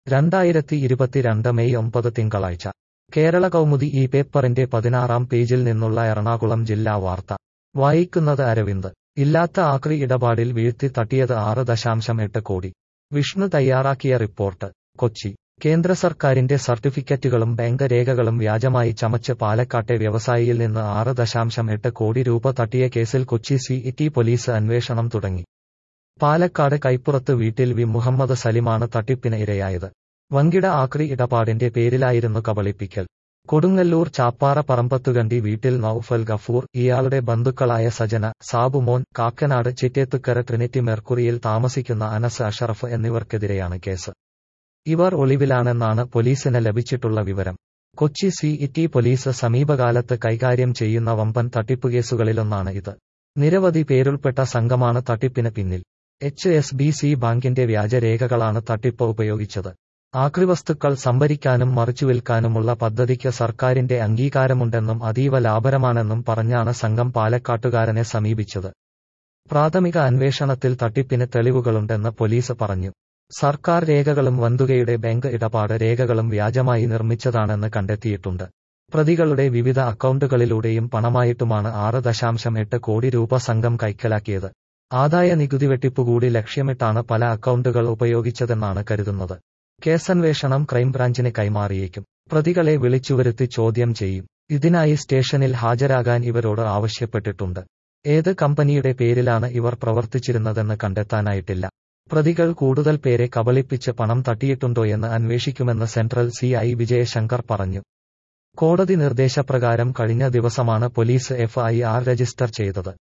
രണ്ടായിരത്തി ഇരുപത്തിരണ്ട് മെയ് ഒമ്പത് തിങ്കളാഴ്ച കേരള കൗമുദി ഈ പേപ്പറിന്റെ പതിനാറാം പേജിൽ നിന്നുള്ള എറണാകുളം ജില്ലാ വാർത്ത വായിക്കുന്നത് അരവിന്ദ് ഇല്ലാത്ത ആക്രി ഇടപാടിൽ വീഴ്ത്തി തട്ടിയത് ആറ് ദശാംശം എട്ട് കോടി വിഷ്ണു തയ്യാറാക്കിയ റിപ്പോർട്ട് കൊച്ചി കേന്ദ്ര സർക്കാരിന്റെ സർട്ടിഫിക്കറ്റുകളും ബാങ്ക് രേഖകളും വ്യാജമായി ചമച്ച് പാലക്കാട്ടെ വ്യവസായിയിൽ നിന്ന് ആറ് ദശാംശം എട്ട് കോടി രൂപ തട്ടിയ കേസിൽ കൊച്ചി സിഇടി പോലീസ് അന്വേഷണം തുടങ്ങി പാലക്കാട് കൈപ്പുറത്ത് വീട്ടിൽ വി മുഹമ്മദ് സലിമാണ് തട്ടിപ്പിന് ഇരയായത് വൻകിട ആക്രി ഇടപാടിന്റെ പേരിലായിരുന്നു കബളിപ്പിക്കൽ കൊടുങ്ങല്ലൂർ ചാപ്പാറ പറമ്പത്തുകണ്ടി വീട്ടിൽ നൌഫൽ ഗഫൂർ ഇയാളുടെ ബന്ധുക്കളായ സജന സാബുമോൻ കാക്കനാട് ചിറ്റേത്തുക്കര ട്രിനിറ്റി മെർക്കുറിയിൽ താമസിക്കുന്ന അനസ് അഷറഫ് എന്നിവർക്കെതിരെയാണ് കേസ് ഇവർ ഒളിവിലാണെന്നാണ് പോലീസിന് ലഭിച്ചിട്ടുള്ള വിവരം കൊച്ചി സിഇടി പോലീസ് സമീപകാലത്ത് കൈകാര്യം ചെയ്യുന്ന വമ്പൻ തട്ടിപ്പുകേസുകളിലൊന്നാണ് ഇത് നിരവധി പേരുൾപ്പെട്ട സംഘമാണ് തട്ടിപ്പിന് പിന്നിൽ എച്ച് എസ് ബി സി ബാങ്കിന്റെ വ്യാജരേഖകളാണ് തട്ടിപ്പ് ഉപയോഗിച്ചത് ആക്രിവസ്തുക്കൾ സംഭരിക്കാനും മറിച്ചുവിൽക്കാനുമുള്ള പദ്ധതിക്ക് സർക്കാരിന്റെ അംഗീകാരമുണ്ടെന്നും അതീവ ലാഭകരമാണെന്നും പറഞ്ഞാണ് സംഘം പാലക്കാട്ടുകാരനെ സമീപിച്ചത് പ്രാഥമിക അന്വേഷണത്തിൽ തട്ടിപ്പിന് തെളിവുകളുണ്ടെന്ന് പോലീസ് പറഞ്ഞു സർക്കാർ രേഖകളും വന്തുകയുടെ ബാങ്ക് ഇടപാട് രേഖകളും വ്യാജമായി നിർമ്മിച്ചതാണെന്ന് കണ്ടെത്തിയിട്ടുണ്ട് പ്രതികളുടെ വിവിധ അക്കൗണ്ടുകളിലൂടെയും പണമായിട്ടുമാണ് ആറ് ദശാംശം എട്ട് കോടി രൂപ സംഘം കൈക്കലാക്കിയത് ആദായ നികുതി വെട്ടിപ്പുകൂടി ലക്ഷ്യമിട്ടാണ് പല അക്കൗണ്ടുകൾ ഉപയോഗിച്ചതെന്നാണ് കരുതുന്നത് കേസന്വേഷണം ക്രൈംബ്രാഞ്ചിന് കൈമാറിയേക്കും പ്രതികളെ വിളിച്ചുവരുത്തി ചോദ്യം ചെയ്യും ഇതിനായി സ്റ്റേഷനിൽ ഹാജരാകാൻ ഇവരോട് ആവശ്യപ്പെട്ടിട്ടുണ്ട് ഏത് കമ്പനിയുടെ പേരിലാണ് ഇവർ പ്രവർത്തിച്ചിരുന്നതെന്ന് കണ്ടെത്താനായിട്ടില്ല പ്രതികൾ കൂടുതൽ പേരെ കബളിപ്പിച്ച് പണം തട്ടിയിട്ടുണ്ടോയെന്ന് അന്വേഷിക്കുമെന്ന് സെൻട്രൽ സി ഐ വിജയശങ്കർ പറഞ്ഞു കോടതി നിർദ്ദേശപ്രകാരം കഴിഞ്ഞ ദിവസമാണ് പോലീസ് എഫ്ഐആർ രജിസ്റ്റർ ചെയ്തത്